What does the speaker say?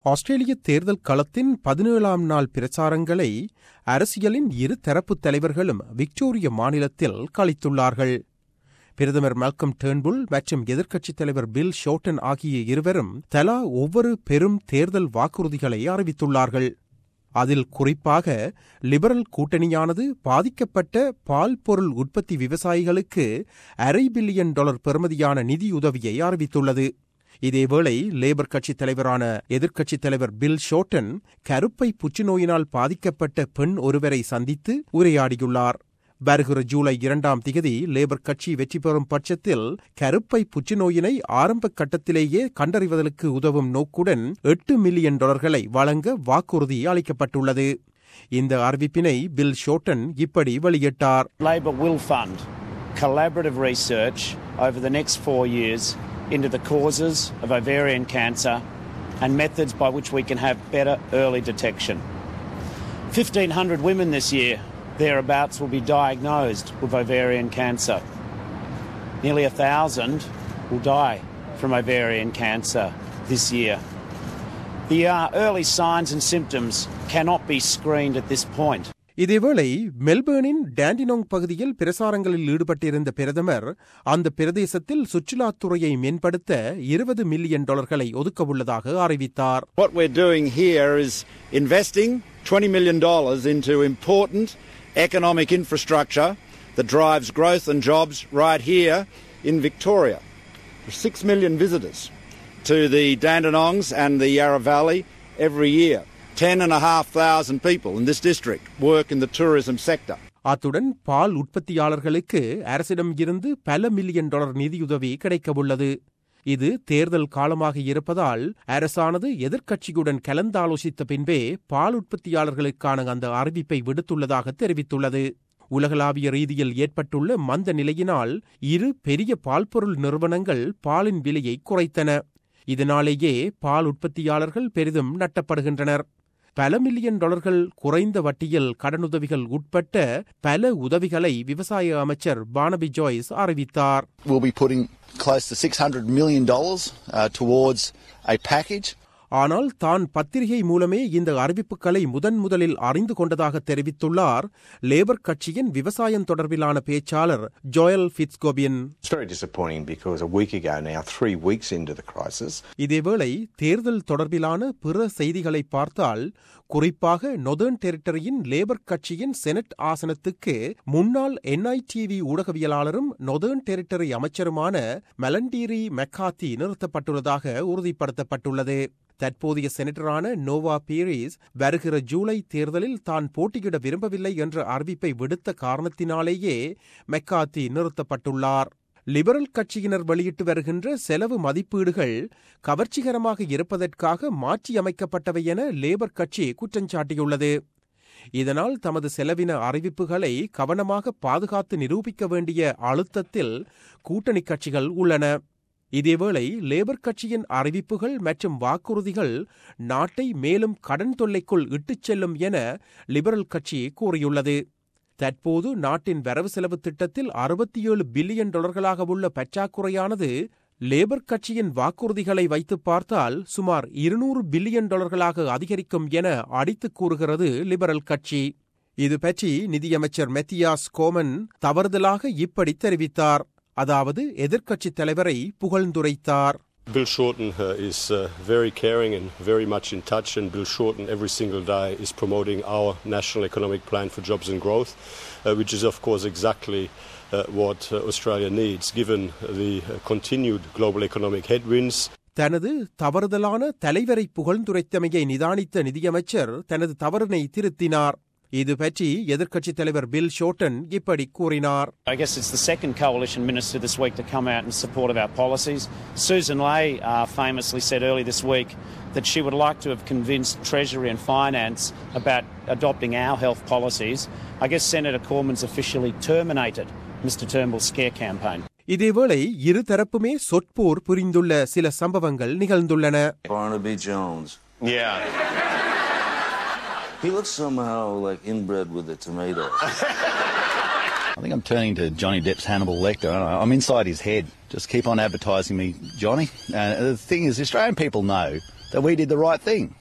ஆஸ்திரேலிய தேர்தல் களத்தின் பதினேழாம் நாள் பிரச்சாரங்களை அரசியலின் இரு தரப்பு தலைவர்களும் விக்டோரிய மாநிலத்தில் கழித்துள்ளார்கள் பிரதமர் மல்கம் டேர்ன்புல் மற்றும் எதிர்க்கட்சித் தலைவர் பில் ஷோட்டன் ஆகிய இருவரும் தலா ஒவ்வொரு பெரும் தேர்தல் வாக்குறுதிகளை அறிவித்துள்ளார்கள் அதில் குறிப்பாக லிபரல் கூட்டணியானது பாதிக்கப்பட்ட பால் பொருள் உற்பத்தி விவசாயிகளுக்கு அரை பில்லியன் டாலர் பெறுமதியான நிதியுதவியை அறிவித்துள்ளது இதேவேளை லேபர் கட்சித் தலைவரான எதிர்க்கட்சித் தலைவர் பில் ஷோட்டன் கருப்பை புற்றுநோயினால் பாதிக்கப்பட்ட பெண் ஒருவரை சந்தித்து உரையாடியுள்ளார் வருகிற ஜூலை இரண்டாம் திகதி லேபர் கட்சி வெற்றி பெறும் பட்சத்தில் கருப்பை புற்றுநோயினை ஆரம்ப கட்டத்திலேயே கண்டறிவதற்கு உதவும் நோக்குடன் எட்டு மில்லியன் டாலர்களை வழங்க வாக்குறுதி அளிக்கப்பட்டுள்ளது இந்த அறிவிப்பினை பில் ஷோட்டன் இப்படி வெளியிட்டார் Labor will fund collaborative research over the next four years into the causes of ovarian cancer and methods by which we can have better early detection. 1,500 women this year, thereabouts, will be diagnosed with ovarian cancer. Nearly 1,000 will die from ovarian cancer this year. The uh, early signs and symptoms cannot be screened at this point. இதேவேளை மெல்பேர்னின் Dandenong பகுதியில் பிரசாரங்களில் ஈடுபட்டிருந்த பிரதமர் அந்த பிரதேசத்தில் சுற்றுலாத்துறையை மேம்படுத்த இருபது million டாலர்களை ஒதுக்கவுள்ளதாக அறிவித்தார் What we're doing here is investing $20 million into important economic infrastructure that drives growth and jobs right here in Victoria. Six million visitors to the Dandenongs and the Yarra Valley every year. Ten and a half thousand people in this district work in the tourism sector. அத்துடன் பால் உற்பத்தியாளர்களுக்கு அரசிடம் இருந்து பல million dollar நிதியுதவி கிடைக்கவுள்ளது இது தேர்தல் காலமாக இருப்பதால் அரசானது எதிர்க்கட்சியுடன் கலந்தாலோசித்த பின்பே பால் உற்பத்தியாளர்களுக்கான அந்த அறிவிப்பை விடுத்துள்ளதாக தெரிவித்துள்ளது உலகளாவிய ரீதியில் ஏற்பட்டுள்ள மந்த நிலையினால் இரு பெரிய பால்பொருள் நிறுவனங்கள் பாலின் விலையை குறைத்தன இதனாலேயே பால் உற்பத்தியாளர்கள் பெரிதும் நட்டப்படுகின்றனர் பல மில்லியன் டாலர்கள் குறைந்த வட்டியில் கடனுதவிகள் உட்பட்ட பல உதவிகளை விவசாய அமைச்சர் பானபி ஜாய்ஸ் அறிவித்தார் We'll be putting close to $600 million uh, towards a package ஆனால் தான் பத்திரிகை மூலமே இந்த அறிவிப்புகளை முதன் முதலில் அறிந்து கொண்டதாக தெரிவித்துள்ளார் லேபர் கட்சியின் விவசாயம் தொடர்பிலான பேச்சாளர் Joel Fitzgibbon It's very disappointing because a week ago now, three weeks into the crisis, இதேவேளை தேர்தல் தொடர்பிலான பிற செய்திகளை பார்த்தால் குறிப்பாக நொதர்ன் டெரிட்டரியின் லேபர் கட்சியின் செனட் ஆசனத்துக்கு முன்னாள் என்ஐடிவி ஊடகவியலாளரும் நொதர்ன் டெரிட்டரி அமைச்சருமான மெலண்டீரி மெக்காத்தி நிறுத்தப்பட்டுள்ளதாக உறுதிப்படுத்தப்பட்டுள்ளது தற்போதைய செனட்டரான நோவா பீரிஸ் வருகிற ஜூலை தேர்தலில் தான் போட்டியிட விரும்பவில்லை என்ற அறிவிப்பை விடுத்த காரணத்தினாலேயே மெக்காத்தி நிறுத்தப்பட்டுள்ளார் லிபரல் கட்சியினர் வெளியிட்டு வருகின்ற செலவு மதிப்பீடுகள் கவர்ச்சிகரமாக இருப்பதற்காக மாற்றியமைக்கப்பட்டவை என லேபர் கட்சி குற்றஞ்சாட்டியுள்ளது இதனால் தமது செலவின அறிவிப்புகளை கவனமாக பாதுகாத்து நிரூபிக்க வேண்டிய அழுத்தத்தில் கூட்டணி கட்சிகள் உள்ளன இதேவேளை லேபர் கட்சியின் அறிவிப்புகள் மற்றும் வாக்குறுதிகள் நாட்டை மேலும் கடன் தொல்லைக்குள் இட்டுச் செல்லும் என லிபரல் கட்சி கூறியுள்ளது தற்போது நாட்டின் வரவு செலவு திட்டத்தில் அறுபத்தி ஏழு பில்லியன் டாலர்களாக உள்ள பற்றாக்குறையானது லேபர் கட்சியின் வாக்குறுதிகளை வைத்து பார்த்தால் சுமார் இருநூறு பில்லியன் டாலர்களாக அதிகரிக்கும் என அடித்துக் கூறுகிறது லிபரல் கட்சி இது பற்றி நிதியமைச்சர் மெத்தியாஸ் கோமன் தவறுதலாக இப்படி தெரிவித்தார் அதாவது எதிர்க்கட்சித் தலைவரை புகழ்ந்துரைத்தார் Bill Shorten uh, is uh, very caring and very much in touch, and Bill Shorten every single day is promoting our national economic plan for jobs and growth, uh, which is, of course, exactly uh, what uh, Australia needs given the uh, continued global economic headwinds. தனது தவறுதலான தலைவரை புகழ்ந்துரைத்தமையை நிதானித்த நிதியமைச்சர் தனது தவறினை திருத்தினார் இது பற்றி எதிர்க்கட்சித் தலைவர் bill Shorten இப்படி கூறினார் I guess it's the second coalition minister this week to come out in support of our policies. Susan Lay uh, famously said earlier this week that she would like to have convinced Treasury and Finance about adopting our health policies. I guess Senator Cormann's officially terminated Mr Turnbull's scare campaign. இதேவேளை இரு தரப்புமே சொற்போர் புரிந்துள்ள சில சம்பவங்கள் நிகழ்ந்துள்ளன Barnaby Jones. yeah, He looks somehow like inbred with a tomato. I think I'm turning to Johnny Depp's Hannibal Lecter. aren't I? I'm inside his head. Just keep on advertising me, Johnny. And the thing is, Australian people know that we did the right thing.